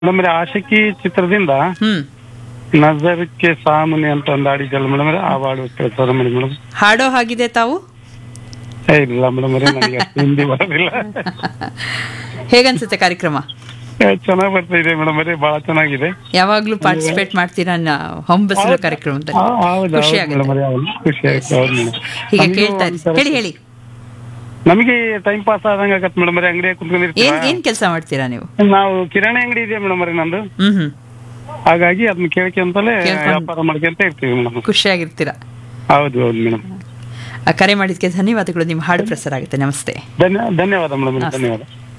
madam Aashiqui ಚಿತ್ರದಿಂದ ಹ್ಮ್ ನಜರಕ್ಕೆ ಸಾಮುನಿ ಅಂತ ಒಂದು ಹಾಡಿದ್ದಲ್ಲ ಮೇಡಮ್ ಆ ಹಾಡು ಕೇಳ್ತಾರೆ ಮೇಡಮ್ ಮೇಡಮ್ ಹಾಡೋ ಹಾಗಿದೆ ತಾವು ಏ, ಇಲ್ಲ ಮೇಡಮ್ ನನಗೆ ಅಷ್ಟು ಹಿಂದಿ ಬರೋದಿಲ್ಲ ಹೇಗನ್ಸುತ್ತೆ ಕಾರ್ಯಕ್ರಮ ಏ, ಚೆನ್ನಾಗ್ ಬರ್ತಾ ಇದೆ ಮೇಡಮ್ ಬಹಳ ಚೆನ್ನಾಗಿದೆ ಯಾವಾಗ್ಲೂ ಪಾರ್ಟಿಸಿಪೇಟ್ ಮಾಡ್ತೀರಾ ನ- ಹೊಂಬಸಲು ಕಾರ್ಯಕ್ರಮದಲ್ಲಿ ಆ, ಹೌದು ಖುಷಿ ಹೌದು ಮೇಡಮ್ ಆಗುತ್ತೆ ಹೌದು ಖುಷಿ ಆಯ್ತು ಹೌದು ಮೇಡಮ್ ಹೀಗೆ ನಮ್ಗೂ ಕೇಳ್ತಾ ಇರಿ ಒಂಥರ- ಹೇಳಿ ಹೇಳಿ ನಮಗೆ ಟೈಮ್ ಪಾಸ್ ಆದಂಗ ಆಗತ್ತೆ ಮೇಡಮ್ ಅಂಗಡಿ ಏನ್ ಕುತ್ಕೊಂಡಿರ್ತೀವಿ ಏನ್ ಕೆಲಸ ಮಾಡ್ತೀರಾ ನೀವು ನಾವು ಕಿರಾಣಿ ಅಂಗಡಿ ಇದೆ ಮೇಡಮ್ ನಂದು ಹ್ಮ್ ಹ್ಮ್ ಹಾಗಾಗಿ ಅದನ್ನ ಕೇಳ್ಕೊಂತಲೇ ಕೇಳ್ಕೊಂಡು- ವ್ಯಾಪಾರ ಮಾಡ್ಕೊಂತ ಇರ್ತೀವಿ ಮೇಡಮ್ ಖುಷಿಯಾಗಿರ್ತೀರಾ ಹೌದು ಹೌದು ಮೇಡಮ್ ಆ, ಕರೆ ಮಾಡಿದ್ಕೆ ಧನ್ಯವಾದಗಳು ನಿಮ್ಮ ಹಾಡು ಪ್ರಸಾರ ಆಗುತ್ತೆ ನಮಸ್ತೆ ಧನ್ಯ ಧನ್ಯವಾದ ಮೇಡಮ್ ಧನ್ಯವಾದ